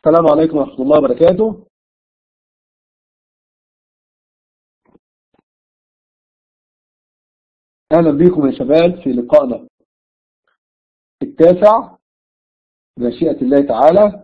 السلام عليكم ورحمة الله وبركاته أهلا بكم يا شباب في لقائنا التاسع بمشيئة الله تعالى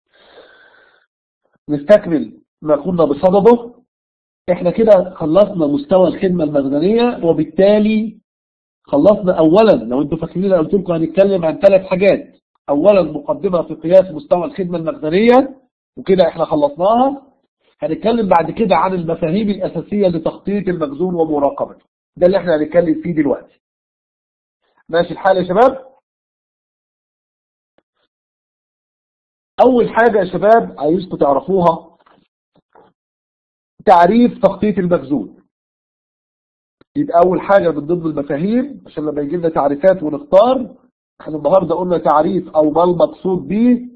نستكمل ما كنا بصدده احنا كده خلصنا مستوى الخدمة المخزنية وبالتالي خلصنا اولا لو انتوا فاكرين قلت لكم هنتكلم عن ثلاث حاجات اولا مقدمة في قياس مستوى الخدمة المخزنية وكده احنا خلصناها هنتكلم بعد كده عن المفاهيم الاساسية لتخطيط المخزون ومراقبته ده اللي احنا هنتكلم فيه دلوقتي ماشي الحال يا شباب اول حاجة يا شباب عايزكم تعرفوها تعريف تخطيط المخزون يبقى اول حاجة من ضمن المفاهيم عشان لما يجي لنا تعريفات ونختار احنا النهاردة قلنا تعريف او ما المقصود به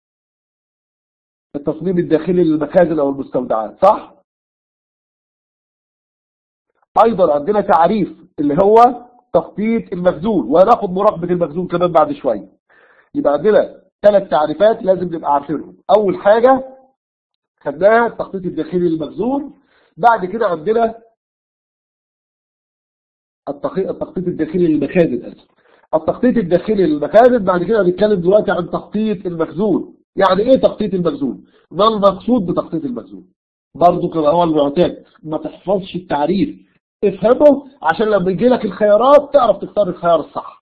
التصميم الداخلي للمخازن او المستودعات صح ايضا عندنا تعريف اللي هو تخطيط المخزون وهناخد مراقبة المخزون كمان بعد شوية يبقى عندنا ثلاث تعريفات لازم نبقى عارفينهم اول حاجة خدناها التخطيط الداخلي للمخزون بعد كده عندنا التخطيط الداخلي للمخازن اسف التخطيط الداخلي للمخازن بعد كده هنتكلم دلوقتي عن تخطيط المخزون يعني ايه تخطيط المخزون ما المقصود بتخطيط المخزون برضه كما هو المعتاد ما تحفظش التعريف افهمه عشان لما يجي لك الخيارات تعرف تختار الخيار الصح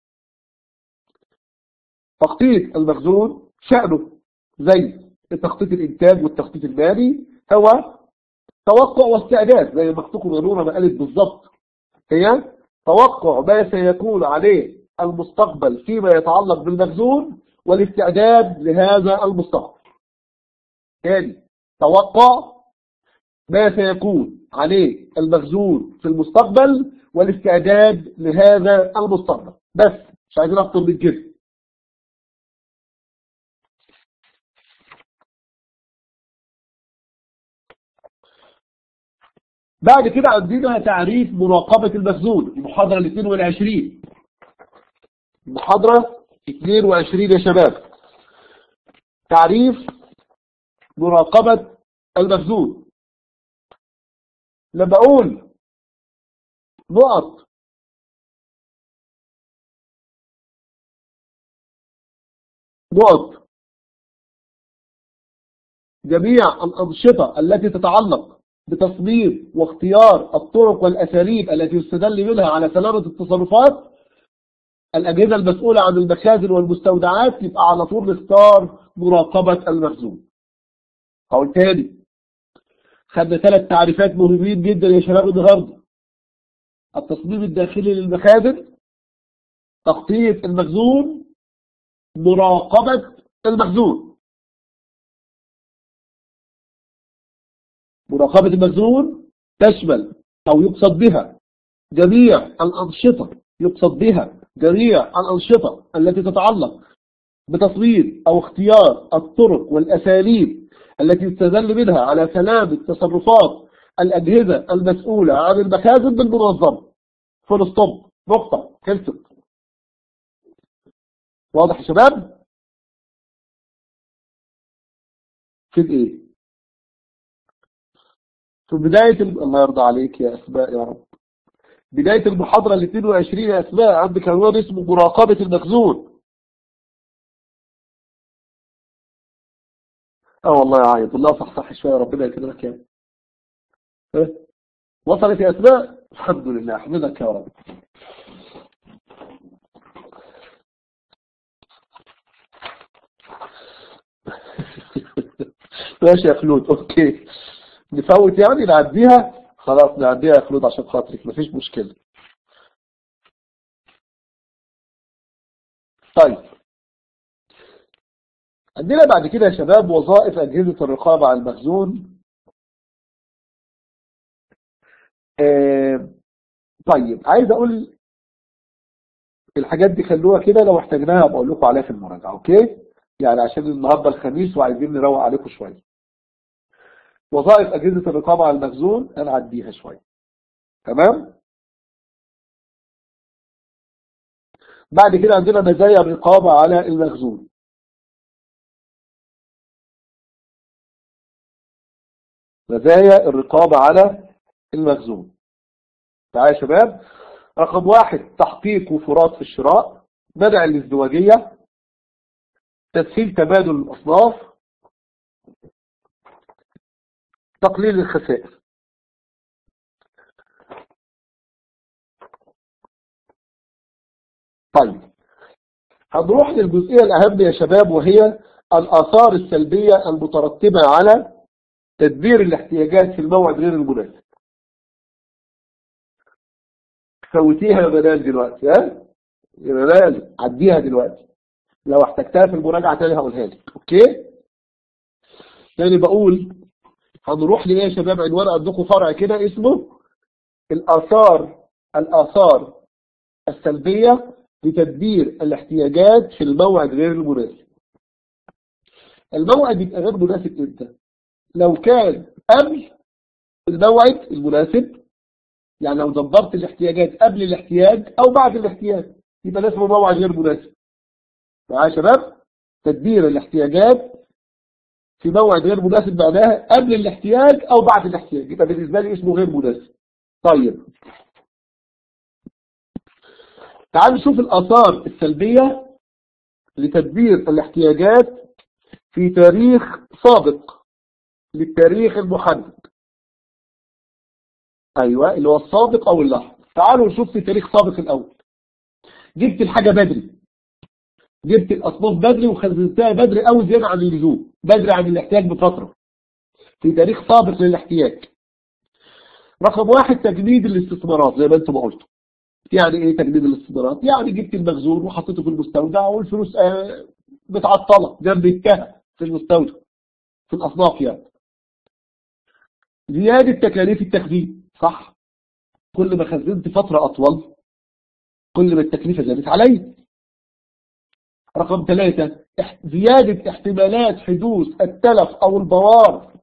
تخطيط المخزون شأنه زي تخطيط الانتاج والتخطيط المالي هو توقع واستعداد زي ما اختكم غنورة ما قالت بالظبط هي توقع ما سيكون عليه المستقبل فيما يتعلق بالمخزون والاستعداد لهذا المستقبل ثاني توقع ما سيكون عليه المخزون في المستقبل والاستعداد لهذا المستقبل بس مش عايزين اكتر من كده بعد كده عندنا تعريف مراقبة المخزون المحاضرة ال 22 المحاضرة 22 يا شباب تعريف مراقبة المخزون لما اقول نقط نقط جميع الأنشطة التي تتعلق بتصميم واختيار الطرق والأساليب التي يستدل منها على سلامة التصرفات الأجهزة المسؤولة عن المخازن والمستودعات يبقى على طول نختار مراقبة المخزون أو تاني خدنا ثلاث تعريفات مهمين جدا يا شباب النهارده التصميم الداخلي للمخازن تخطيط المخزون مراقبة المخزون مراقبة المخزون تشمل أو يقصد بها جميع الأنشطة يقصد بها جميع الأنشطة التي تتعلق بتصميم أو اختيار الطرق والأساليب التي يستدل منها على سلامة تصرفات الأجهزة المسؤولة عن المخازن بالمنظمة فول ستوب نقطة خلصت واضح يا شباب في ايه في بداية ال... الله يرضى عليك يا أسماء يا رب بداية المحاضرة ال 22 يا أسماء عندك عنوان اسمه مراقبة المخزون اه والله عايز والله صح صح شوية ربنا يكرمك يا اه وصلت يا أسماء الحمد لله أحمدك يا رب ماشي يا خلود اوكي نفوت يعني نعديها خلاص نعديها يا خلود عشان خاطرك مفيش مشكلة طيب عندنا بعد كده يا شباب وظائف أجهزة الرقابة على المخزون آه طيب عايز أقول الحاجات دي خلوها كده لو احتاجناها بقول لكم عليها في المراجعة أوكي يعني عشان النهاردة الخميس وعايزين نروق عليكم شوية وظائف أجهزة الرقابة على المخزون هنعديها شوية تمام بعد كده عندنا مزايا الرقابة على المخزون مزايا الرقابة على المخزون تعالى يا شباب رقم واحد تحقيق وفرات في الشراء منع الازدواجية تسهيل تبادل الأصناف تقليل الخسائر طيب هنروح للجزئية الأهم يا شباب وهي الآثار السلبية المترتبة على تدبير الاحتياجات في الموعد غير المناسب فوتيها يا منال دلوقتي ها يا منال عديها دلوقتي لو احتجتها في المراجعة تاني هقولها لك اوكي تاني بقول هنروح لإيه يا شباب عنوان عندكم فرع كده اسمه الآثار الآثار السلبية لتدبير الاحتياجات في الموعد غير المناسب الموعد يبقى غير مناسب امتى لو كان قبل الموعد المناسب يعني لو دبرت الاحتياجات قبل الاحتياج او بعد الاحتياج يبقى ده اسمه موعد غير مناسب معايا يا شباب تدبير الاحتياجات في موعد غير مناسب معناها قبل الاحتياج او بعد الاحتياج يبقى بالنسبه لي اسمه غير مناسب طيب تعالوا نشوف الآثار السلبية لتدبير الاحتياجات في تاريخ سابق للتاريخ المحدد أيوة اللي هو السابق أو اللاحق تعالوا نشوف في تاريخ سابق الأول جبت الحاجة بدري جبت الأصناف بدري وخزنتها بدري أو زيادة عن اللزوم بدري عن الاحتياج بفترة في تاريخ سابق للاحتياج رقم واحد تجنيد الاستثمارات زي ما انتم قلتوا يعني ايه تجنيد الاستثمارات يعني جبت المخزون وحطيته في المستودع والفلوس آه متعطله جنب الكهف في المستودع في الاصناف يعني زيادة تكاليف التخزين صح كل ما خزنت فترة أطول كل ما التكلفة زادت علي رقم ثلاثة زيادة احتمالات حدوث التلف أو البوار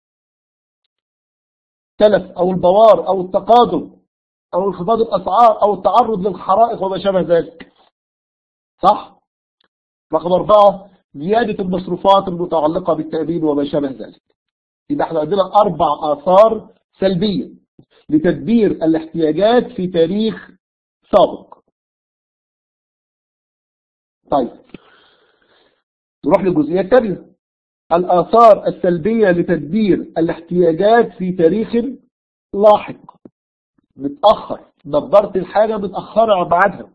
تلف أو البوار أو التقادم أو انخفاض الأسعار أو التعرض للحرائق وما شابه ذلك صح؟ رقم أربعة زيادة المصروفات المتعلقة بالتأمين وما شابه ذلك يبقى احنا عندنا أربع آثار سلبية لتدبير الاحتياجات في تاريخ سابق طيب نروح للجزئية الثانية الآثار السلبية لتدبير الاحتياجات في تاريخ لاحق متأخر دبرت الحاجة متأخرة عن ميعادها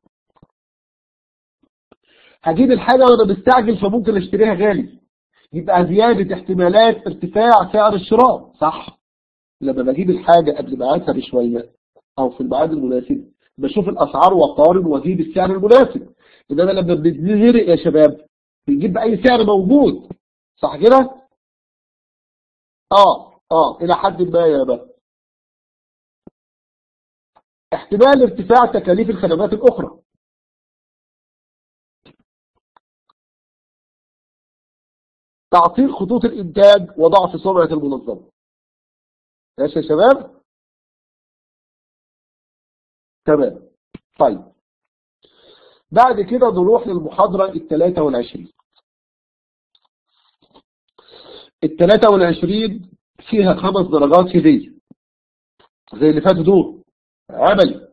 هجيب الحاجة وانا مستعجل فممكن اشتريها غالي يبقى زيادة احتمالات ارتفاع سعر الشراء صح لما بجيب الحاجة قبل ميعادها بشوية او في الميعاد المناسب بشوف الاسعار واقارن واجيب السعر المناسب انما لما بنزرق يا شباب بنجيب بأي سعر موجود صح كده اه اه الى حد ما يا بقى احتمال ارتفاع تكاليف الخدمات الأخرى تعطيل خطوط الإنتاج وضعف سرعة المنظمة ماشي يا شباب تمام طيب بعد كده نروح للمحاضرة الثلاثة والعشرين الثلاثة والعشرين فيها خمس درجات هدية زي اللي فاتوا دول عملي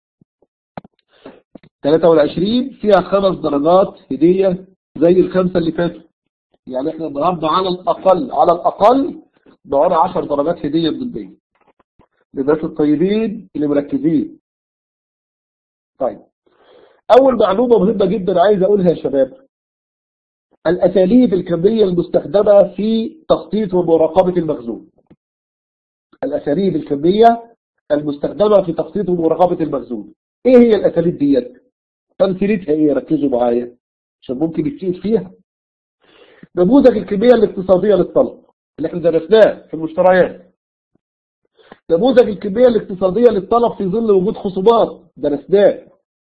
23 فيها خمس درجات هدية زي الخمسة اللي فاتوا يعني احنا النهاردة على الأقل على الأقل معانا 10 درجات هدية من البيت للناس الطيبين اللي مركزين طيب أول معلومة مهمة جدا عايز أقولها يا شباب الأساليب الكمية المستخدمة في تخطيط ومراقبة المخزون الأساليب الكمية المستخدمة في تخطيط ومراقبة المخزون ايه هي الاساليب ديت تمثيلتها ايه ركزوا معايا عشان ممكن يتسيب فيها نموذج الكمية الاقتصادية للطلب اللي احنا درسناه في المشتريات نموذج الكمية الاقتصادية للطلب في ظل وجود خصومات درسناه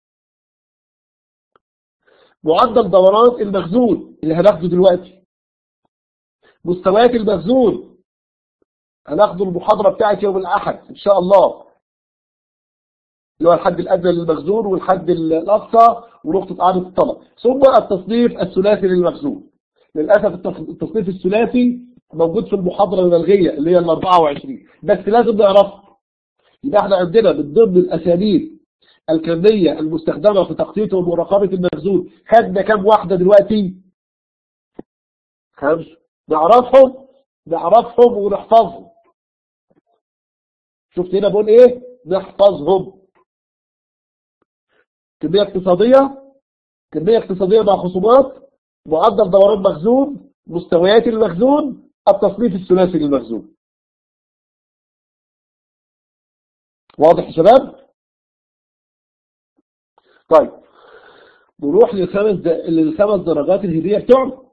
معدل دوران المخزون اللي هناخده دلوقتي مستويات المخزون هناخده المحاضرة بتاعت يوم الأحد إن شاء الله اللي هو الحد الأدنى للمخزون والحد الأقصى ونقطة إعادة الطلب ثم التصنيف الثلاثي للمخزون للأسف التصنيف الثلاثي موجود في المحاضرة الملغية اللي هي ال 24 بس لازم نعرفها يبقى احنا عندنا من ضمن الأساليب الكمية المستخدمة في تخطيط ومراقبة المخزون خدنا كام واحدة دلوقتي خمس نعرفهم نعرفهم ونحفظهم شفت هنا بقول ايه نحفظهم كمية اقتصادية كمية اقتصادية مع خصومات معدل دوران مخزون مستويات المخزون التصنيف الثلاثي للمخزون واضح يا شباب طيب نروح للخمس د... للخمس درجات الهدية بتوعنا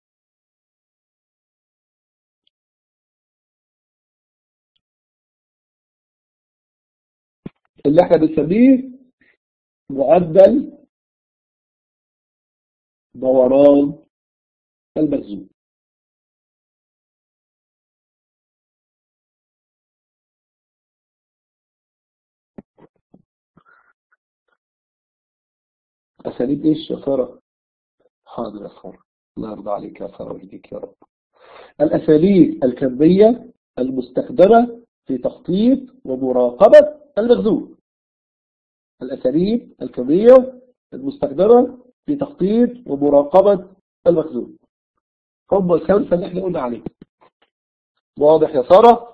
اللي احنا بنسميه معدل دوران المخزون أساليب إيش يا سارة حاضر يا سارة الله يرضى عليك يا سارة ويهديك يا رب الأساليب الكمية المستخدمة في تخطيط ومراقبة المخزون الأساليب الكمية المستخدمة في تخطيط ومراقبة المخزون هم الخمسة اللي احنا قلنا عليهم واضح يا سارة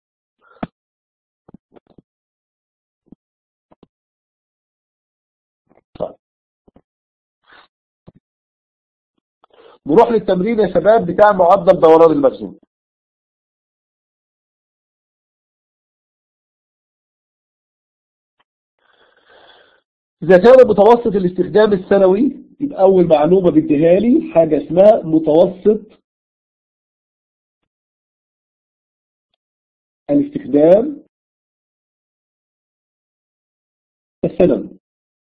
طيب نروح للتمرين يا شباب بتاع معدل دوران المخزون إذا كان متوسط الاستخدام السنوي يبقى أول معلومة بديها لي حاجة اسمها متوسط الاستخدام السنوي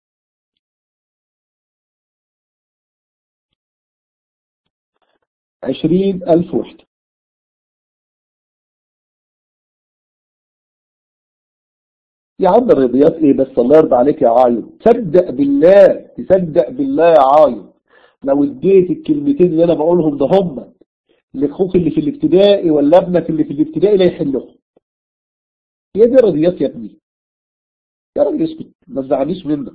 عشرين ألف وحدة يا عم الرياضيات ايه بس الله يرضى عليك يا عايض تصدق بالله تصدق بالله يا عايض لو اديت الكلمتين اللي انا بقولهم ده هم لاخوك اللي في الابتدائي ولا ابنك اللي في الابتدائي لا يحلهم هي دي رياضيات يا ابني يا راجل اسكت ما تزعلنيش منك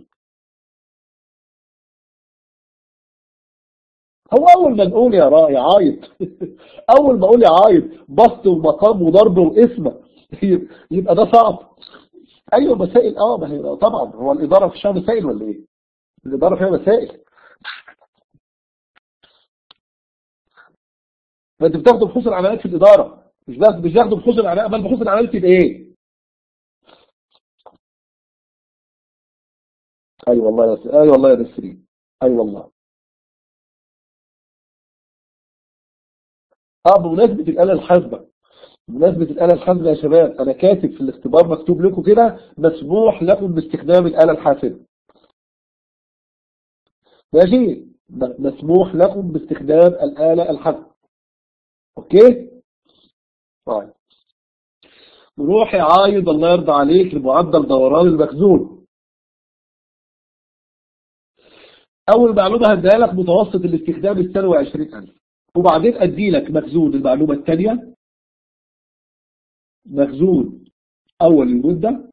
هو اول ما نقول يا را يا عايض اول ما اقول يا عايض بسط ومقام وضرب واسمه يبقى ده صعب ايوه مسائل اه ما هي طبعا هو الاداره في شهر مسائل ولا ايه الاداره فيها مسائل فانت بتاخد بحوث العمليات في الاداره مش بس مش بياخدوا بحوث العمليات امال بحوث العمليات تبقى ايه اي أيوة والله يا اي أيوة والله يا نسرين اي أيوة والله اه بمناسبه الاله الحاسبه بمناسبة الآلة الحاسبة يا شباب أنا كاتب في الاختبار مكتوب لكم كده مسموح لكم باستخدام الآلة الحاسبة ماشي مسموح لكم باستخدام الآلة الحاسبة أوكي طيب نروح يا عايض الله يرضى عليك لمعدل دوران المخزون أول معلومة هديها لك متوسط الاستخدام السنوي 20000 وبعدين أدي لك مخزون المعلومة الثانية مخزون أول المدة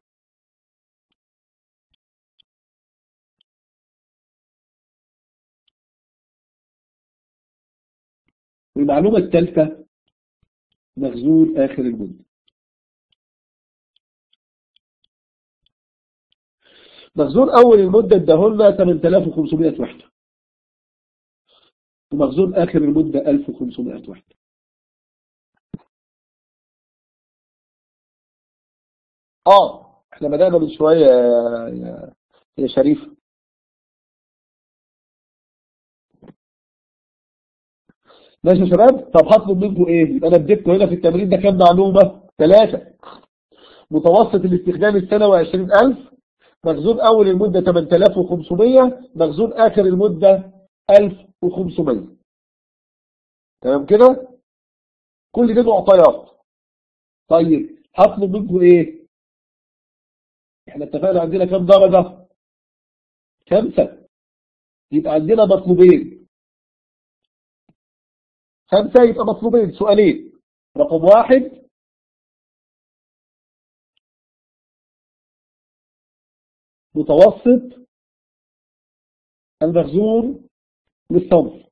والمعلومة الثالثة مخزون آخر المدة مخزون أول المدة ادهولنا 8500 وحدة ومخزون آخر المدة 1500 وحدة اه احنا بدأنا من شوية يا, يا شريف ماشي يا شباب طب هطلب منكم ايه يبقى انا اديتكم هنا في التمرين ده كام معلومة ثلاثة متوسط الاستخدام السنوي 20000 مخزون اول المدة 8500 مخزون اخر المدة 1500 تمام كده كل دي معطيات طيب هطلب منكم ايه احنا اتفقنا عندنا كم درجة خمسة يبقى عندنا مطلوبين خمسة يبقى مطلوبين سؤالين رقم واحد متوسط المخزون للصنف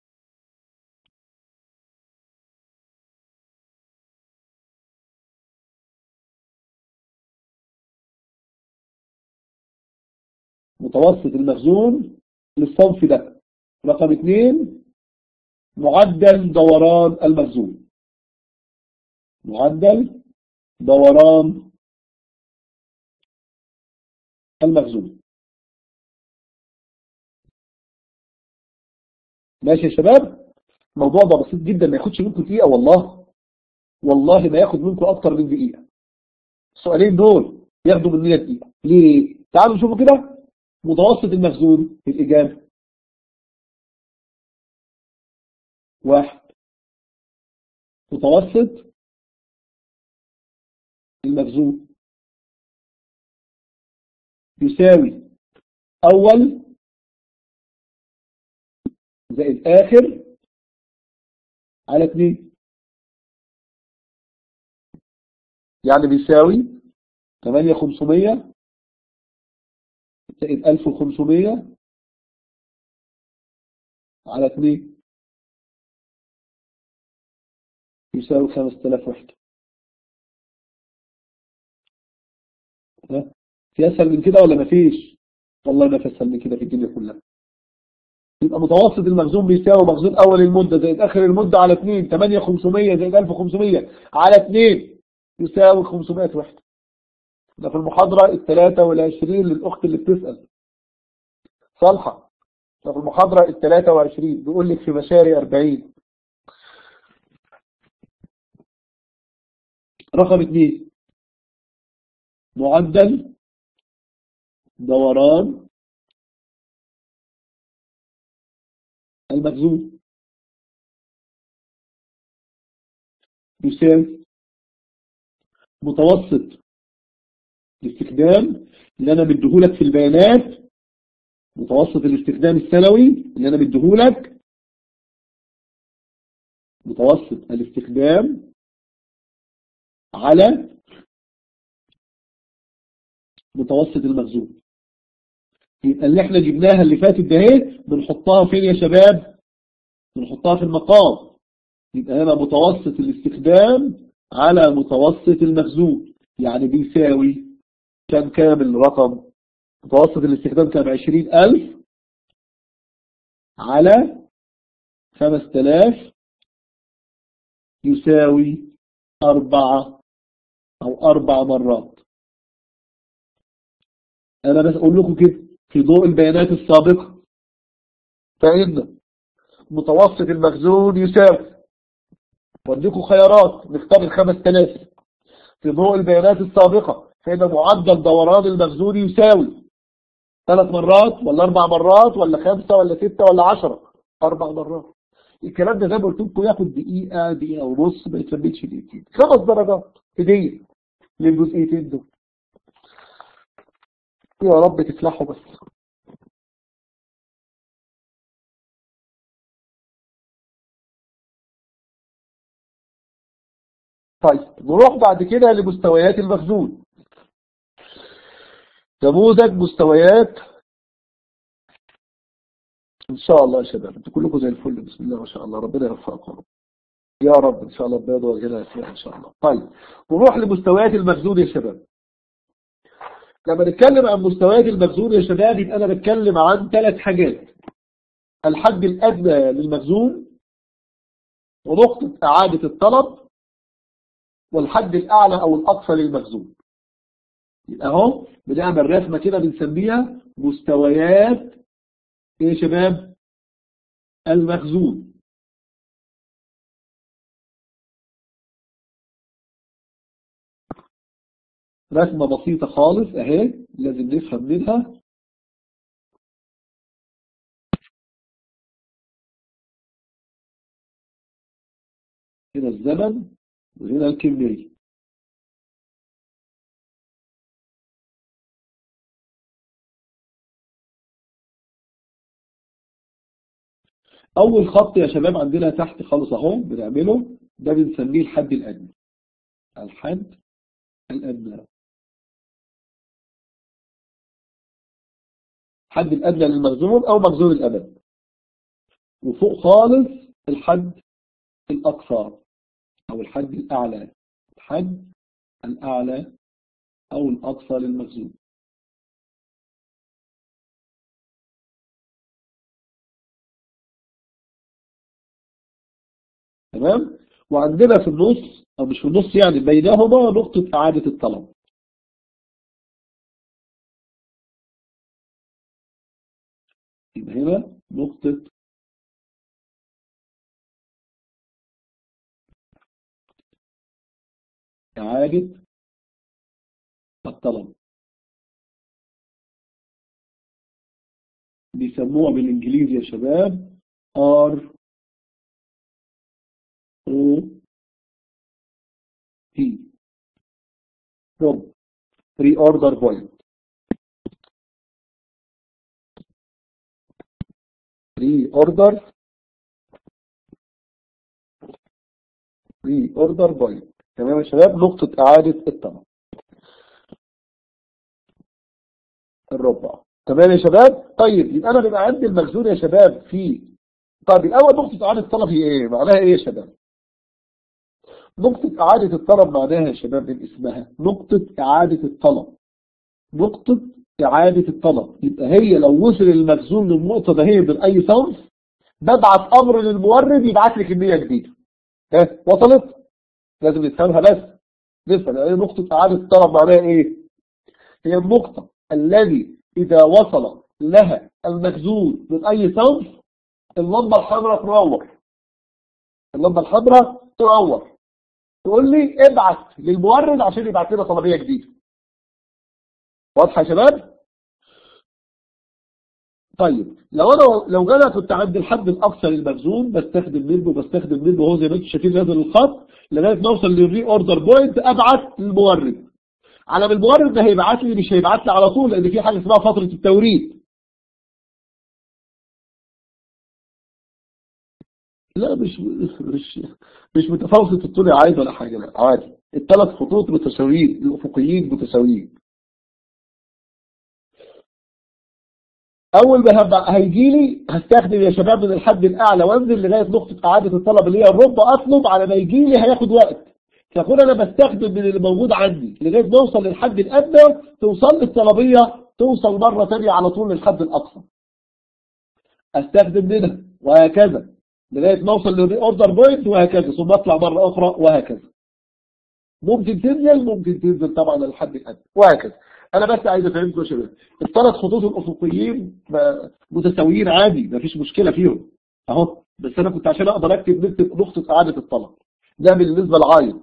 متوسط المخزون للصنف ده رقم اثنين معدل دوران المخزون معدل دوران المخزون ماشي يا شباب الموضوع ده بسيط جدا ما ياخدش منكم دقيقة والله والله ما ياخد منكم اكتر من دقيقة السؤالين دول ياخدوا مننا دقيقة ليه تعالوا نشوفوا كده متوسط المخزون في الإجابة واحد متوسط المخزون يساوي أول زائد آخر على اثنين يعني بيساوي 8500 زائد 1500 على 2 يساوي 5000 وحدة في أسهل من كده ولا مفيش والله ما في أسهل من كده في الدنيا كلها يبقى متوسط المخزون بيساوي مخزون أول المدة زائد آخر المدة على 2 8500 زائد 1500 على 2 يساوي 500 وحدة ده في المحاضرة الثلاثة والعشرين للأخت اللي بتسأل صالحة ده في المحاضرة الثلاثة وعشرين بيقول لك في مشاري أربعين رقم اثنين معدل دوران المخزون يساوي متوسط الاستخدام اللي انا مديهولك في البيانات متوسط الاستخدام السنوي اللي انا مديهولك متوسط الاستخدام على متوسط المخزون يبقى اللي احنا جبناها اللي فاتت ده اهي بنحطها فين يا شباب بنحطها في المقام يبقى هنا متوسط الاستخدام على متوسط المخزون يعني بيساوي كم كامل رقم متوسط الاستخدام كام عشرين ألف على خمس تلاف يساوي أربعة أو أربع مرات أنا بس أقول لكم كده في ضوء البيانات السابقة فإن متوسط المخزون يساوي وديكم خيارات نختار الخمس تلاف في ضوء البيانات السابقة فإن معدل دوران المخزون يساوي ثلاث مرات ولا أربع مرات ولا خمسة ولا ستة ولا عشرة أربع مرات الكلام ده زي ما قلت لكم ياخد دقيقة دقيقة ونص ما يتثبتش دقيقتين خمس درجات هدية للجزئيتين دول يا رب تفلحوا بس طيب نروح بعد كده لمستويات المخزون نموذج مستويات ان شاء الله يا شباب انتوا كلكم زي الفل بسم الله ما شاء الله ربنا يوفقكم يا رب ان شاء الله بيض وغنى فيها ان شاء الله طيب نروح لمستويات المخزون يا شباب لما نتكلم عن مستويات المخزون يا شباب يبقى انا بتكلم عن ثلاث حاجات الحد الادنى للمخزون ونقطة اعادة الطلب والحد الاعلى او الاقصى للمخزون يبقى اهو بنعمل رسمة كده بنسميها مستويات ايه يا شباب المخزون رسمة بسيطة خالص اهي لازم نفهم منها هنا الزمن وهنا الكمية اول خط يا شباب عندنا تحت خالص اهو بنعمله ده بنسميه الحد الأدنى الحد الأدنى الحد الأدنى للمخزون أو مخزون الأبد وفوق خالص الحد الأقصى أو الحد الأعلى الحد الأعلى أو الأقصى للمخزون تمام وعندنا في النص أو مش في النص يعني بينهما نقطة إعادة الطلب يبقى هنا نقطة إعادة الطلب بيسموها بالإنجليزي يا شباب R O T from reorder point reorder reorder point تمام يا شباب نقطة إعادة الطلب الربع تمام يا شباب طيب يبقى أنا بيبقى عندي المخزون يا شباب في طيب الأول نقطة إعادة الطلب هي إيه معناها إيه يا شباب نقطة إعادة الطلب معناها يا شباب من اسمها نقطة إعادة الطلب نقطة إعادة الطلب يبقى هي لو وصل المخزون للنقطة ده هي من أي صنف ببعت أمر للمورد يبعت لي كمية جديدة ها وصلت لازم نفهمها بس لسه لأن نقطة إعادة الطلب معناها إيه هي النقطة الذي إذا وصل لها المخزون من أي صنف اللمبة الحمراء تنور اللمبة الحمراء تنور تقول لي ابعت للمورد عشان يبعت لنا طلبية جديدة واضحة يا شباب طيب لو انا لو انا كنت عند الحد الاقصى للمخزون بستخدم منه بستخدم منه هو زي ما انتم شايفين هذا الخط لغايه ما اوصل للري اوردر بوينت ابعت للمورد على المورد ده هيبعت لي مش هيبعت لي على طول لان في حاجه اسمها فتره التوريد لا مش مش مش متفاوت الطول عادي ولا حاجه لا عادي الثلاث خطوط متساويين الافقيين متساويين اول ما هيجي لي هستخدم يا شباب من الحد الاعلى وانزل لغايه نقطه اعاده الطلب اللي هي الربع اطلب على ما يجي لي هياخد وقت فاكون انا بستخدم من اللي موجود عندي لغايه ما اوصل للحد الادنى توصل لي الطلبيه توصل مره ثانيه على طول للحد الاقصى استخدم منها وهكذا لغايه ما اوصل للري اوردر بوينت وهكذا ثم اطلع مره اخرى وهكذا ممكن تنزل ممكن تنزل طبعا للحد الادنى وهكذا انا بس عايز افهمكم يا شباب الثلاث خطوط الافقيين متساويين عادي مفيش مشكله فيهم اهو بس انا كنت عشان اقدر اكتب نكتب نقطه اعاده الطلب ده بالنسبه للعايض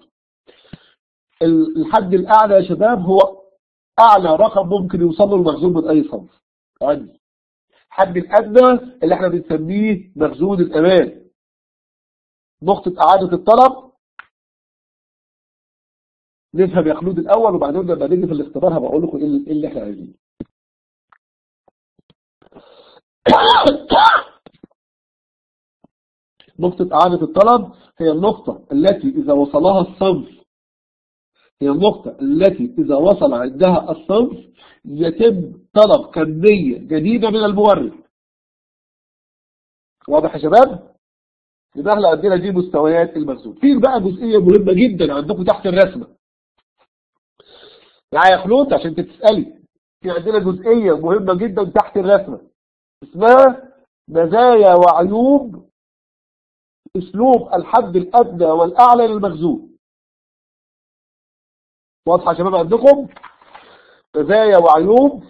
الحد الاعلى يا شباب هو اعلى رقم ممكن يوصل له المخزون من اي صنف عندي الحد الادنى اللي احنا بنسميه مخزون الامان نقطه اعاده الطلب نفهم يا خلود الاول وبعدين لما نيجي في الاختبار هبقى اقول لكم ايه اللي احنا عايزينه نقطة إعادة الطلب هي النقطة التي إذا وصلها الصنف هي النقطة التي إذا وصل عندها الصنف يتم طلب كمية جديدة من المورد واضح يا شباب؟ يبقى احنا عندنا دي مستويات المخزون في بقى جزئية مهمة جدا عندكم تحت الرسمة معايا يا خلود عشان تسألي في عندنا جزئية مهمة جدا تحت الرسمة اسمها مزايا وعيوب اسلوب الحد الادنى والاعلى للمخزون واضحه يا شباب عندكم مزايا وعيوب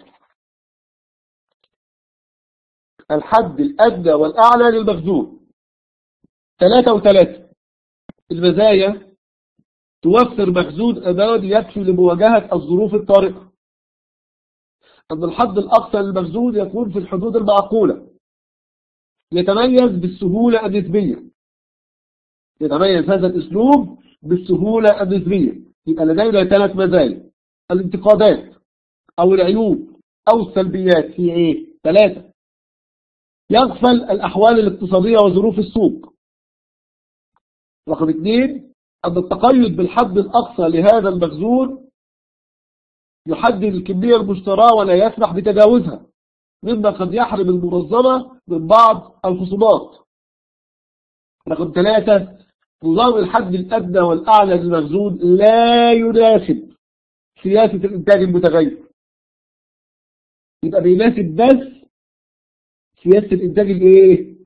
الحد الادنى والاعلى للمخزون ثلاثة وثلاثة المزايا توفر مخزون امان يكفي لمواجهة الظروف الطارئة أن الحد الأقصى للمخزون يكون في الحدود المعقولة يتميز بالسهولة النسبية يتميز هذا الأسلوب بالسهولة النسبية يبقى لدينا ثلاث مزايا الانتقادات أو العيوب أو السلبيات في إيه؟ ثلاثة يغفل الأحوال الاقتصادية وظروف السوق رقم اثنين أن التقيد بالحد الأقصى لهذا المخزون يحدد الكمية المشتراه ولا يسمح بتجاوزها مما قد يحرم المنظمة من بعض الخصومات رقم ثلاثة نظام الحد الأدنى والأعلى للمخزون لا يناسب سياسة الإنتاج المتغير يبقى بيناسب بس سياسة الإنتاج الإيه؟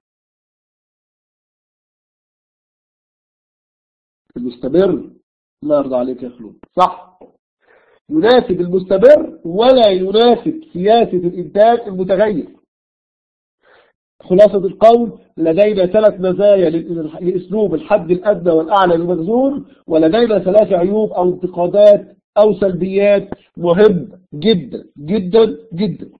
المستمر لا يرضى عليك يا خلود صح يناسب المستمر ولا يناسب سياسة الإنتاج المتغير خلاصة القول لدينا ثلاث مزايا لأسلوب الحد الأدنى والأعلى للمخزون ولدينا ثلاث عيوب أو انتقادات أو سلبيات مهم جدا جدا جدا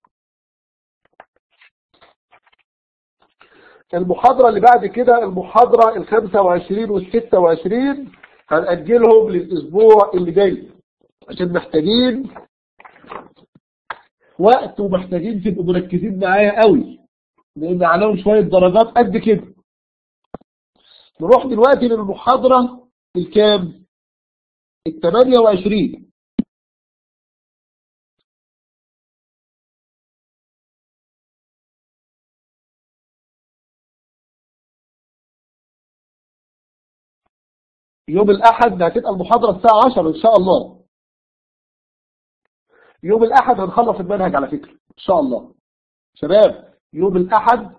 المحاضرة اللي بعد كده المحاضرة الخمسة وعشرين والستة وعشرين هنأجلهم للأسبوع اللي جاي عشان محتاجين وقت ومحتاجين تبقوا مركزين معايا قوي لان عليهم شوية درجات قد كده نروح دلوقتي للمحاضرة الكام ال 28 يوم الأحد هتبقى المحاضرة الساعة 10 إن شاء الله يوم الأحد هنخلص المنهج على فكرة إن شاء الله شباب يوم الأحد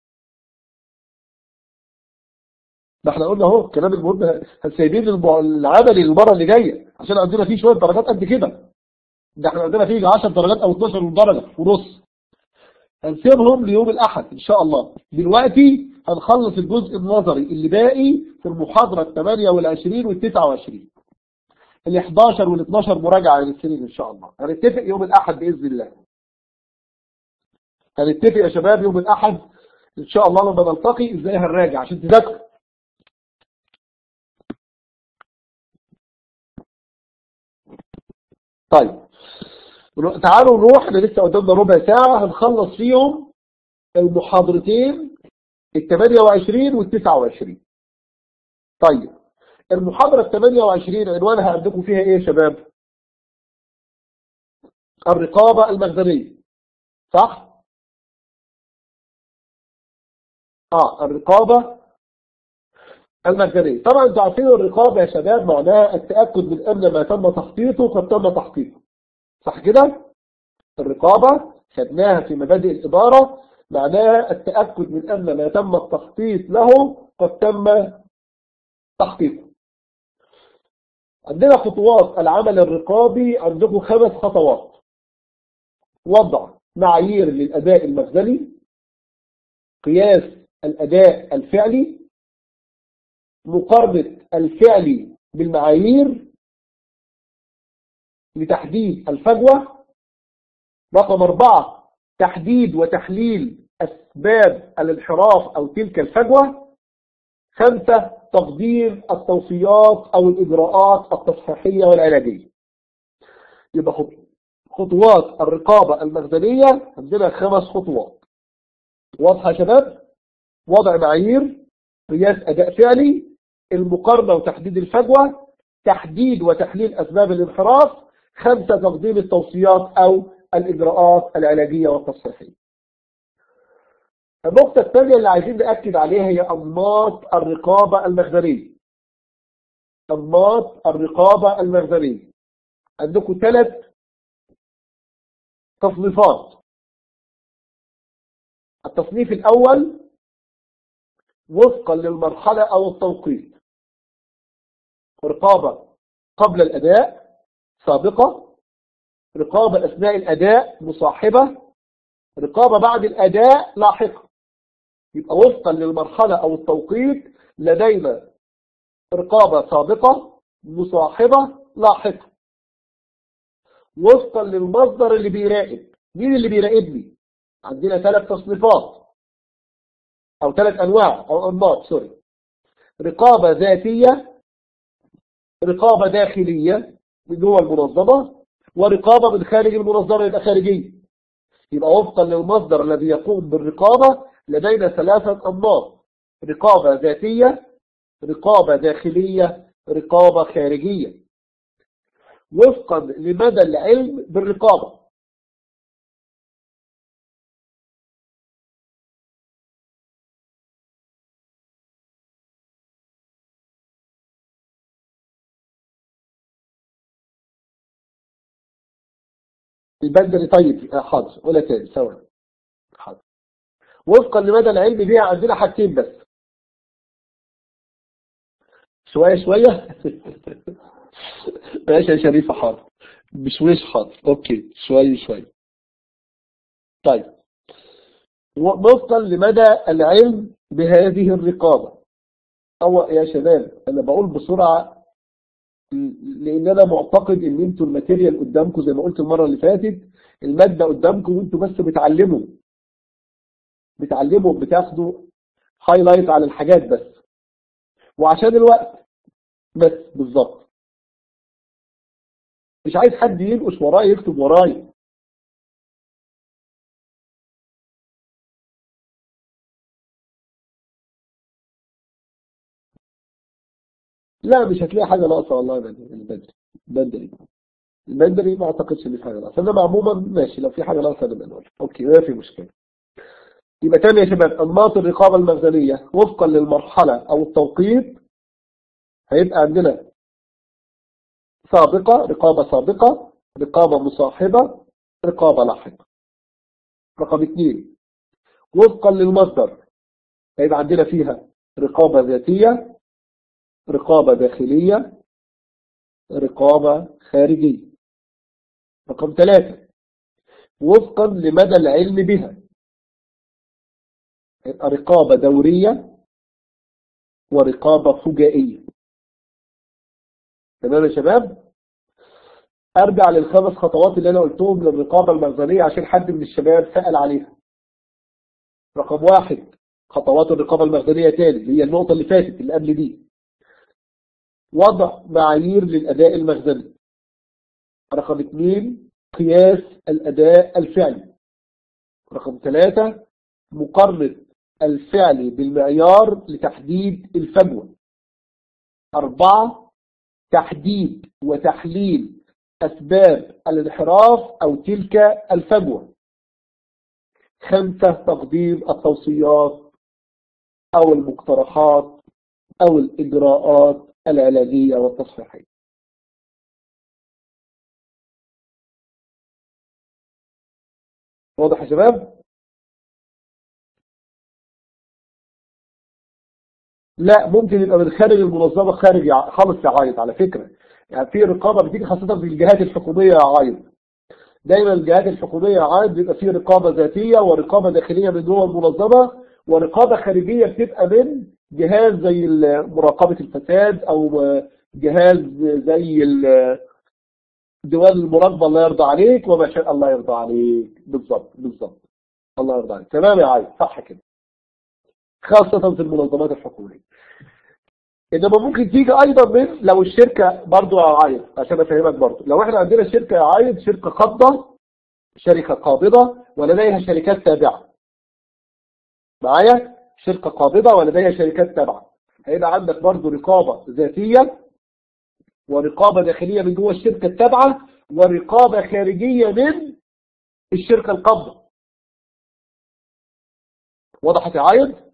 ما احنا قلنا اهو الكلام المهم سايبين العمل المرة اللي جاية عشان عندنا فيه شوية درجات قد كده ده احنا عندنا فيه 10 درجات او 12 درجة ونص هنسيبهم ليوم الأحد إن شاء الله دلوقتي هنخلص الجزء النظري اللي باقي في المحاضرة ال 28 وال 29 ال 11 وال 12 مراجعة للسنين إن شاء الله هنتفق يوم الأحد بإذن الله هنتفق يا شباب يوم الأحد إن شاء الله لما نلتقي إزاي هنراجع عشان تذاكروا طيب تعالوا نروح احنا لسه قدامنا ربع ساعة هنخلص فيهم المحاضرتين ال 28 وال 29 طيب المحاضرة ال 28 عنوانها عندكم فيها ايه يا شباب الرقابة المخزنية صح اه الرقابة المخزنية طبعا انتوا عارفين الرقابة يا شباب معناها التأكد من ان ما تم تخطيطه قد تم تحقيقه صح كده الرقابة خدناها في مبادئ الإدارة معناها التأكد من أن ما تم التخطيط له قد تم تحقيقه عندنا خطوات العمل الرقابي عندكم خمس خطوات وضع معايير للأداء المخزني قياس الأداء الفعلي مقارنة الفعلي بالمعايير لتحديد الفجوة رقم أربعة تحديد وتحليل أسباب الانحراف أو تلك الفجوة خمسة تقديم التوصيات أو الإجراءات التصحيحية والعلاجية يبقى خطوات الرقابة المخزنية عندنا خمس خطوات واضحة يا شباب وضع معايير قياس أداء فعلي المقارنة وتحديد الفجوة تحديد وتحليل أسباب الانحراف خمسة تقديم التوصيات أو الإجراءات العلاجية والتصحيحية النقطة الثانية اللي عايزين نأكد عليها هي أنماط الرقابة المخزنية أنماط الرقابة المخزنية عندكم ثلاث تصنيفات التصنيف الأول وفقا للمرحلة أو التوقيت رقابة قبل الأداء سابقة رقابة أثناء الأداء مصاحبة رقابة بعد الأداء لاحقة يبقى وفقا للمرحلة أو التوقيت لدينا رقابة سابقة مصاحبة لاحقة وفقا للمصدر اللي بيراقب مين اللي بيراقبني عندنا ثلاث تصنيفات أو ثلاث أنواع أو أنماط سوري رقابة ذاتية رقابة داخلية من جوه المنظمة ورقابة من خارج المنظمة يبقى خارجية يبقى وفقا للمصدر الذي يقوم بالرقابة لدينا ثلاثة أنماط رقابة ذاتية رقابة داخلية رقابة خارجية وفقا لمدى العلم بالرقابة البندري طيب حاضر ولا تاني سوا حاضر وفقا لمدى العلم بيها عندنا حاجتين بس شوية شوية ماشي يا شريفة حاضر بشويش حاضر اوكي شوية شوية طيب وفقا لمدى العلم بهذه الرقابة أو يا شباب أنا بقول بسرعة لأن أنا معتقد إن أنتوا الماتيريال قدامكم زي ما قلت المرة اللي فاتت المادة قدامكم وأنتوا بس بتعلموا بتعلموا بتاخدوا هايلايت على الحاجات بس وعشان الوقت بس بالظبط مش عايز حد ينقش وراي يكتب وراي لا مش هتلاقي حاجة ناقصة والله البدري البدري البدري ما اعتقدش ان في حاجة ناقصة انما عموما ماشي لو في حاجة ناقصة نبقى نقول اوكي ما في مشكلة يبقى تاني يا شباب انماط الرقابة المخزنية وفقا للمرحلة او التوقيت هيبقى عندنا سابقة رقابة سابقة رقابة مصاحبة رقابة لاحقة رقم اثنين وفقا للمصدر هيبقى عندنا فيها رقابة ذاتية رقابة داخلية رقابة خارجية رقم ثلاثة وفقا لمدى العلم بها هيبقى رقابة دورية ورقابة فجائية تمام يا شباب ارجع للخمس خطوات اللي انا قلتهم للرقابة المخزنية عشان حد من الشباب سأل عليها رقم واحد خطوات الرقابة المخزنية تاني اللي هي النقطة اللي فاتت اللي قبل دي وضع معايير للأداء المخزني رقم اثنين قياس الأداء الفعلي رقم ثلاثة مقارنة الفعل بالمعيار لتحديد الفجوة أربعة تحديد وتحليل أسباب الانحراف أو تلك الفجوة خمسة تقديم التوصيات أو المقترحات أو الإجراءات العلاجية والتصحيحية واضح يا شباب لا ممكن يبقى من خارج المنظمة خارج خالص يعايد على فكرة يعني في رقابة بتيجي خاصة في الجهات الحكومية يعايد دايما الجهات الحكومية يعايد بيبقى فيه رقابة ذاتية ورقابة داخلية من جوه المنظمة ورقابة خارجية بتبقى من جهاز زي مراقبة الفساد او جهاز زي ديوان المراقبة الله يرضى عليك وما شاء الله يرضى عليك بالظبط بالظبط الله يرضى عليك تمام يا عايز صح كده خاصة في المنظمات الحكومية انما ممكن تيجي ايضا من لو الشركة برضو عايز عشان افهمك برضو لو احنا عندنا شركة عايز شركة قابضة شركة قابضة ولديها شركات تابعة معايا شركة قابضة ولديها شركات تابعة هيبقى عندك برضو رقابة ذاتية ورقابة داخلية من جوه الشركة التابعة ورقابة خارجية من الشركة القابضة وضحت يا عايد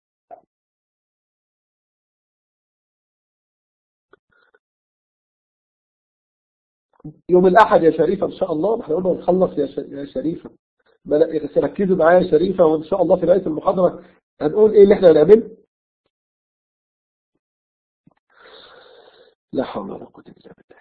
يوم الأحد يا شريفة إن شاء الله احنا قلنا نخلص يا شريفة ركزوا معايا يا شريفة وإن شاء الله في نهاية المحاضرة هنقول إيه اللي احنا هنعمله لا حول ولا قوة إلا بالله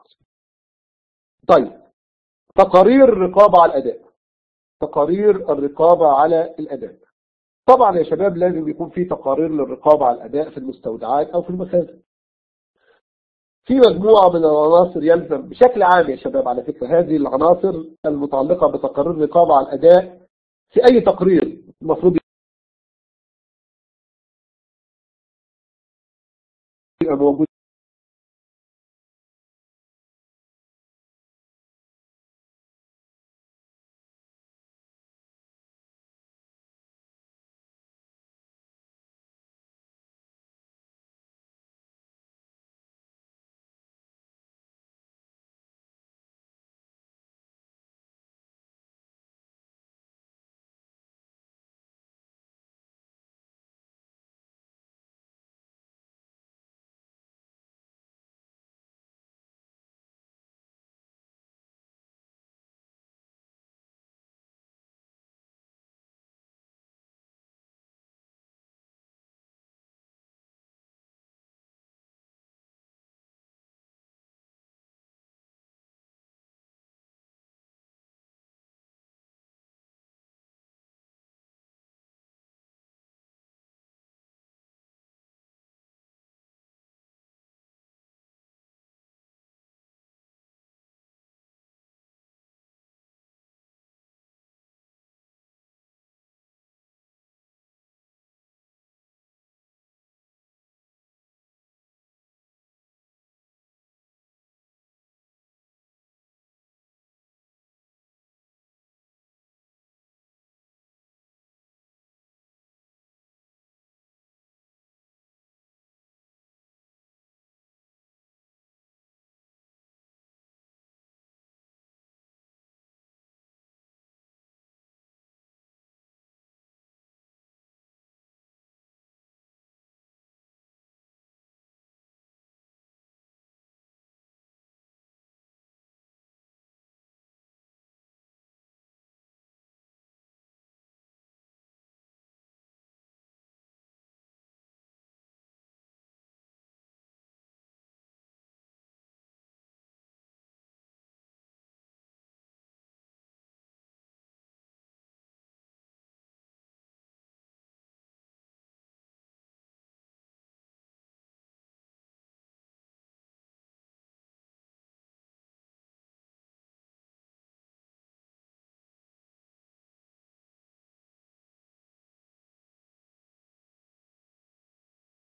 طيب تقارير الرقابة على الأداء تقارير الرقابة على الأداء طبعا يا شباب لازم يكون في تقارير للرقابة على الأداء في المستودعات أو في المخازن في مجموعة من العناصر يلزم بشكل عام يا شباب على فكرة هذه العناصر المتعلقة بتقارير الرقابة على الأداء في أي تقرير المفروض يبقى موجود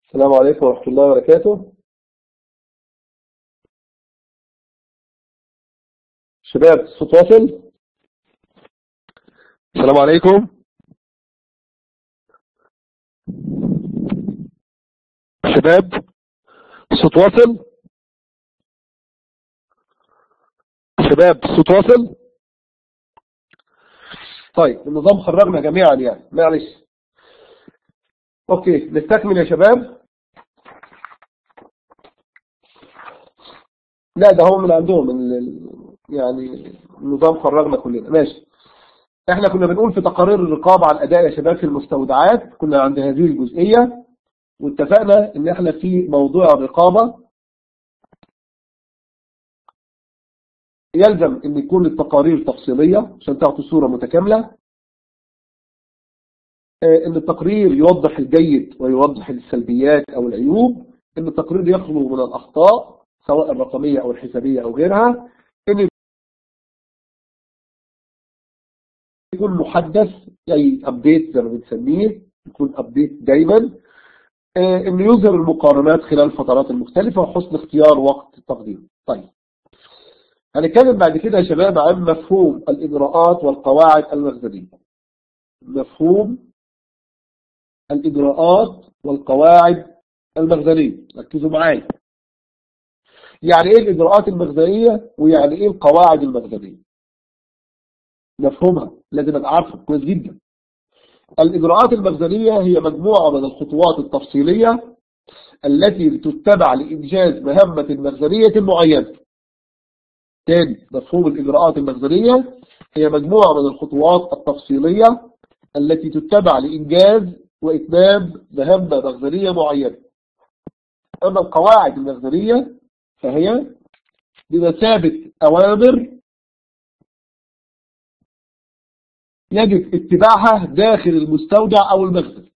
السلام عليكم ورحمة الله وبركاته شباب الصوت واصل السلام عليكم شباب الصوت واصل شباب الصوت واصل طيب النظام خرجنا جميعا يعني معلش اوكي نستكمل يا شباب لا ده هو من عندهم ال- يعني النظام خرجنا كلنا ماشي احنا كنا بنقول في تقارير الرقابة على الاداء يا شباب في المستودعات كنا عند هذه الجزئية واتفقنا ان احنا في موضوع الرقابة يلزم ان يكون التقارير تفصيلية عشان تعطي صورة متكاملة آه، ان التقرير يوضح الجيد ويوضح السلبيات او العيوب ان التقرير يخلو من الاخطاء سواء الرقمية او الحسابية او غيرها ان يكون محدث اي ابديت زي ما بنسميه يكون ابديت دايما آه، انه يظهر المقارنات خلال الفترات المختلفة وحسن اختيار وقت التقديم طيب هنتكلم بعد كده يا شباب عن مفهوم الإجراءات والقواعد المخزنية مفهوم الإجراءات والقواعد المخزنية ركزوا معايا يعني إيه الإجراءات المخزنية ويعني إيه القواعد المخزنية مفهومها لازم أبقى عارفه كويس جدا الإجراءات المخزنية هي مجموعة من الخطوات التفصيلية التي تتبع لإنجاز مهمة مخزنية معينة تاني مفهوم الإجراءات المخزنية هي مجموعة من الخطوات التفصيلية التي تتبع لإنجاز وإتمام مهمة مخزنية معينة أما القواعد المخزنية فهي بمثابة أوامر يجب اتباعها داخل المستودع أو المخزن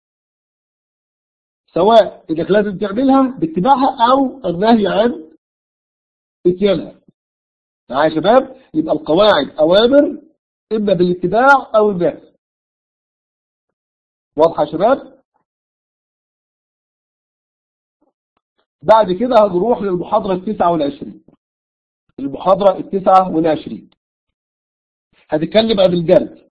سواء إنك لازم تعملها باتباعها أو النهي عن اتيانها معايا يا شباب يبقى القواعد أوامر إما بالاتباع أو النهي واضحة يا شباب بعد كده هنروح للمحاضرة التسعة والعشرين المحاضرة التسعة والعشرين هتتكلم عن الجرد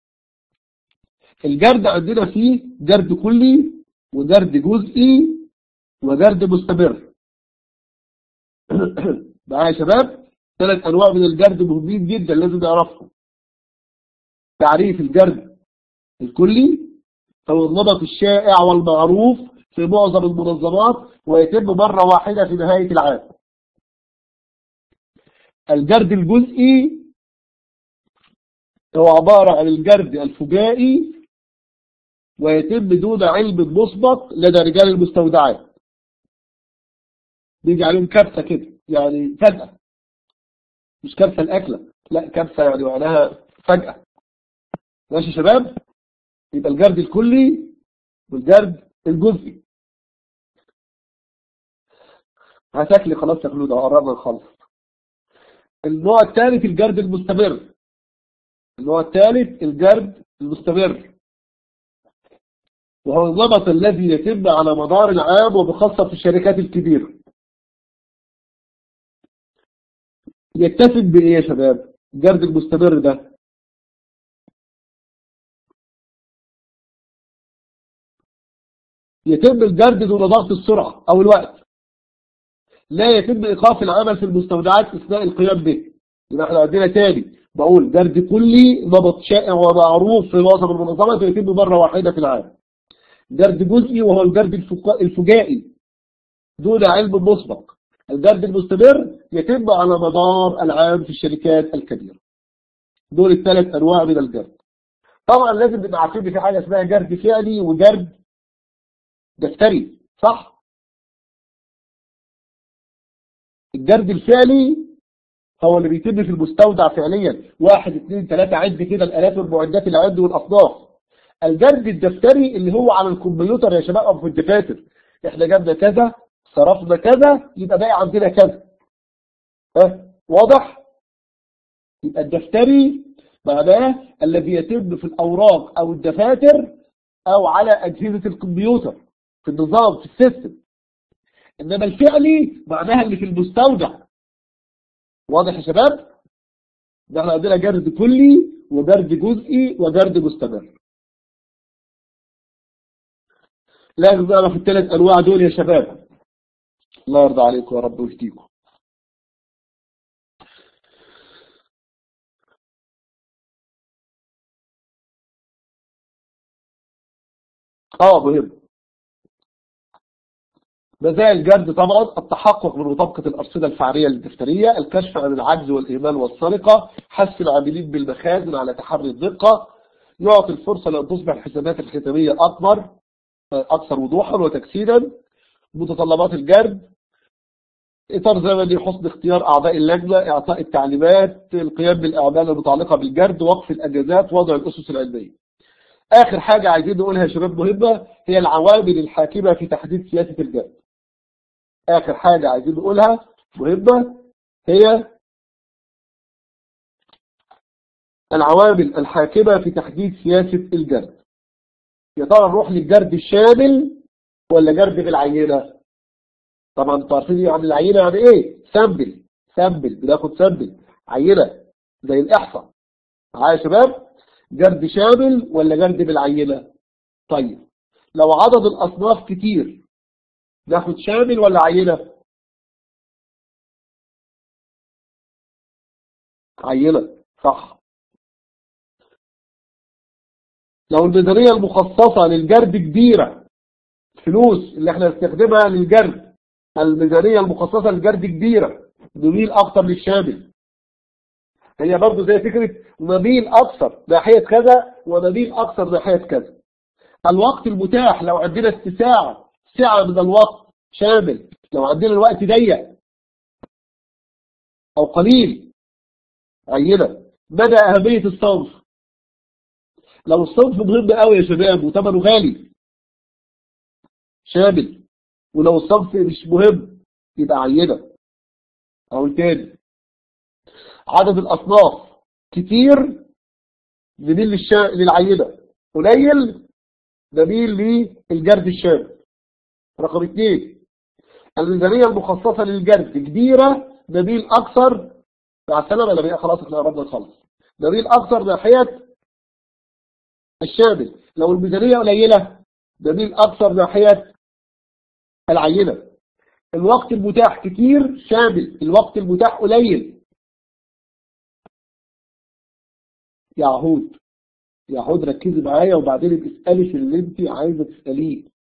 الجرد عندنا فيه جرد كلي وجرد جزئي وجرد مستمر معايا يا شباب ثلاث أنواع من الجرد مهمين جدا لازم نعرفهم تعريف الجرد الكلي هو النمط الشائع والمعروف في معظم المنظمات ويتم مرة واحدة في نهاية العام الجرد الجزئي هو عبارة عن الجرد الفجائي ويتم دون علم مسبق لدى رجال المستودعات بيجي عليهم كبسة كده يعني فجأة مش كبسة الأكلة لا كبسة يعني معناها فجأة ماشي يا شباب يبقى الجرد الكلي والجرد الجزئي هتاكلي خلاص يا خلود قربنا نخلص النوع الثالث الجرد المستمر النوع الثالث الجرد المستمر وهو النمط الذي يتم على مدار العام وبخاصة في الشركات الكبيرة يتسم بإيه يا شباب الجرد المستمر ده يتم الجرد دون ضغط السرعة أو الوقت لا يتم إيقاف العمل في المستودعات أثناء القيام به يبقى احنا عندنا تاني بقول جرد كلي نمط شائع ومعروف في معظم المنظمات ويتم مرة واحدة في العام جرد جزئي وهو الجرد الفقا- الفجائي دون علم مسبق الجرد المستمر يتم على مدار العام في الشركات الكبيرة دول الثلاث أنواع من الجرد طبعا لازم نبقى عارفين إن في حاجة اسمها جرد فعلي وجرد دفتري صح الجرد الفعلي هو اللي بيتم في المستودع فعليا واحد اثنين ثلاثة عد كده الآلات والمعدات اللي عنده والأصناف الجرد الدفتري اللي هو على الكمبيوتر يا شباب أو في الدفاتر احنا جبنا كذا صرفنا كذا يبقى باقي عندنا كذا ها واضح يبقى الدفتري معناه الذي يتم في الأوراق أو الدفاتر أو على أجهزة الكمبيوتر في النظام في السيستم إنما الفعلي معناها اللي في المستودع واضح يا شباب ده احنا عندنا جرد كلي وجرد جزئي وجرد مستمر لازم نعرف الثلاث أنواع دول يا شباب الله يرضى عليكم يا رب ويهديكم اه مهم مزايا الجرد طبعا التحقق من مطابقة الأرصدة الفعلية للدفترية الكشف عن العجز والإهمال والسرقة حث العاملين بالمخازن على تحري الدقة يعطي الفرصة لأن تصبح الحسابات الختامية أكبر أكثر وضوحا وتجسيدا متطلبات الجرد إطار زمني حسن اختيار أعضاء اللجنة إعطاء التعليمات القيام بالأعمال المتعلقة بالجرد وقف الأجازات وضع الأسس العلمية آخر حاجة عايزين نقولها يا شباب مهمة هي العوامل الحاكمة في تحديد سياسة الجرد آخر حاجة عايزين نقولها مهمة هي العوامل الحاكمة في تحديد سياسة الجرد يا ترى نروح للجرد الشامل ولا جرد بالعينة طبعا انتوا عارفين يعني العينة يعني ايه سامبل سامبل بناخد سامبل عينة زي الإحصاء معايا يا شباب جرد شامل ولا جرد بالعينة طيب لو عدد الأصناف كتير ناخد شامل ولا عينة عينة صح لو الميزانية المخصصة للجرد كبيرة فلوس اللي احنا نستخدمها للجرد الميزانية المخصصة للجرد كبيرة نميل اكتر للشامل هي برضو زي فكرة نميل اكثر ناحية كذا ونميل اكثر ناحية كذا الوقت المتاح لو عندنا استساعة سعة من الوقت شامل لو عندنا الوقت ضيق او قليل عينة مدى اهمية الصنف لو الصنف مهم قوي يا شباب وثمنه غالي شامل ولو الصنف مش مهم يبقى عينة اقول تاني عدد الاصناف كتير نميل للشا... للعينة قليل نميل للجرد الشامل رقم اثنين الميزانية المخصصة للجرد كبيرة نميل اكثر مع السلامة لما خلاص احنا قربنا نخلص نميل اكثر ناحية الشامل لو الميزانية قليلة نميل اكثر ناحية العينة الوقت المتاح كتير شامل الوقت المتاح قليل يا عهود يا عهود ركزي معايا وبعدين تسألي في اللي انت عايزة تسأليه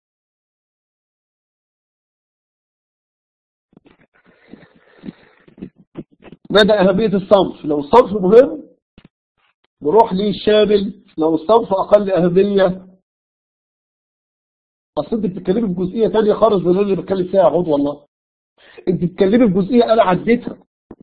مدى أهمية الصنف لو الصنف مهم نروح ليه الشامل لو الصنف أقل أهمية أصل أنت بتتكلمي في جزئية تانية خالص من اللي بتكلم فيها يا عهود والله أنت بتتكلمي في جزئية أنا عديتها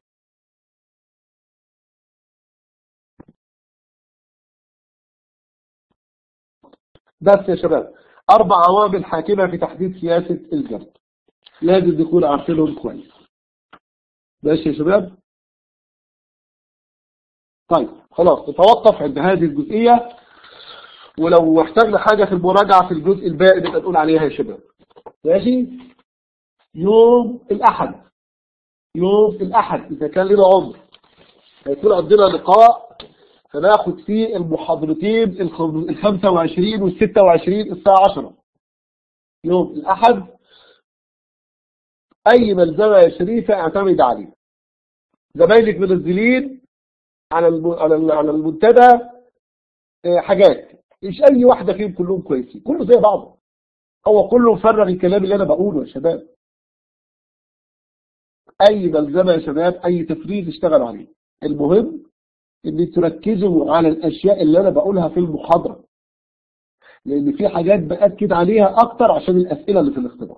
بس يا شباب أربع عوامل حاكمة في تحديد سياسة الجرد لازم نكون عارفينهم كويس ماشي يا شباب طيب خلاص نتوقف عند هذه الجزئية ولو احتاجنا حاجة في المراجعة في الجزء الباقي نبقى نقول عليها يا شباب ماشي يوم الأحد يوم الأحد إذا كان لنا عمر هيكون عندنا لقاء هناخد فيه المحاضرتين ال 25 وال 26 الساعة 10 يوم الأحد أي ملزمة يا شريفة اعتمد عليه زمايلك منزلين على على على المنتدى حاجات مش أي واحدة فيهم كلهم كويسين كله زي بعضه هو كله مفرغ الكلام اللي أنا بقوله يا شباب أي ملزمة يا شباب أي تفريز اشتغلوا عليه المهم ان تركزوا على الاشياء اللي انا بقولها في المحاضرة لان في حاجات بأكد عليها اكتر عشان الاسئلة اللي في الاختبار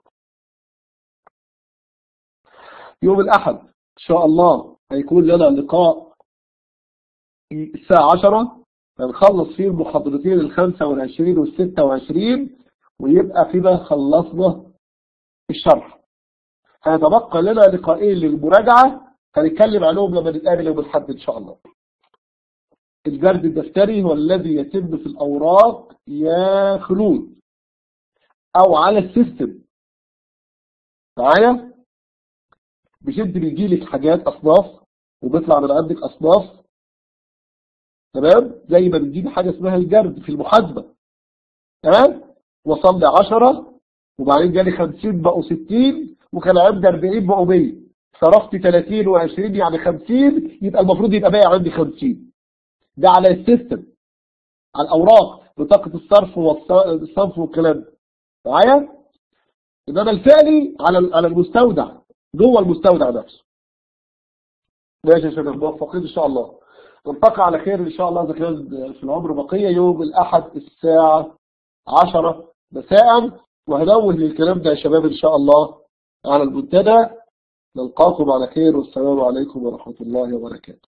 يوم الاحد ان شاء الله هيكون لنا لقاء الساعة 10 هنخلص فيه المحاضرتين ال 25 وال 26 ويبقى كده خلصنا الشرح هيتبقى لنا لقاءين للمراجعة هنتكلم عنهم لما نتقابل يوم الاحد ان شاء الله الجرد الدفتري هو الذي يتم في الأوراق يا خلود او على السيستم معايا مش انت بيجيلك حاجات اصناف وبيطلع من عندك اصناف تمام زي ما بتجيب حاجة اسمها الجرد في المحاسبة تمام وصل لي 10 وبعدين جالي 50 بقوا 60 وكان عندي 40 بقوا 100 صرفت 30 و20 يعني 50 يبقى المفروض يبقى باقي عندي 50 ده على السيستم على الاوراق بطاقة الصرف والصرف والكلام معايا انما الفعلي على على المستودع جوه المستودع نفسه ماشي يا شباب موفقين ان شاء الله نلتقي على خير ان شاء الله اذا كان في العمر بقيه يوم الاحد الساعه 10 مساء وهنوه للكلام ده يا شباب ان شاء الله على المنتدى نلقاكم على خير والسلام عليكم ورحمه الله وبركاته